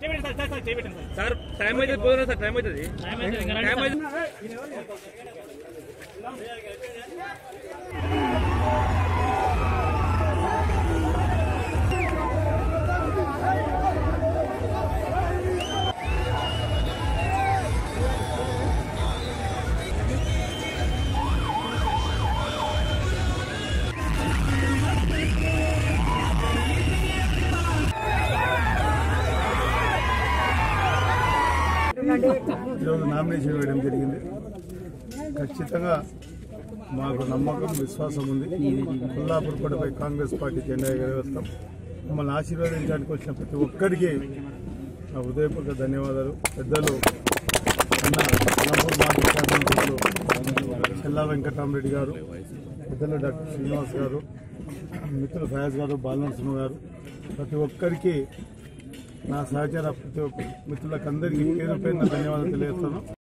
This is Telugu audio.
సార్ టైం అయితే పోదునా సార్ టైం అవుతుంది టైం అయితే ఈరోజు నామినేషన్ వేయడం జరిగింది ఖచ్చితంగా మాకు నమ్మకం విశ్వాసం ఉంది కొల్లాపూర్ కోటపై కాంగ్రెస్ పార్టీ జెండా ఎగరవేస్తాం మమ్మల్ని ఆశీర్వదించడానికి వచ్చిన ప్రతి ఒక్కరికి నా హృదయపూర్వక ధన్యవాదాలు పెద్దలు అన్న కొల్లాపూర్ మాజీ శాసనసభ్యులు చెల్లా వెంకటరామరెడ్డి గారు పెద్దలు డాక్టర్ శ్రీనివాస్ గారు మిత్రులు ఫయాజ్ గారు బాలనరసింహ గారు ప్రతి ఒక్కరికి నా సహచార ప్రతి ఒక్క మిత్రులకు అందరికీ పేరు పేరున ధన్యవాదాలు తెలియజేస్తాను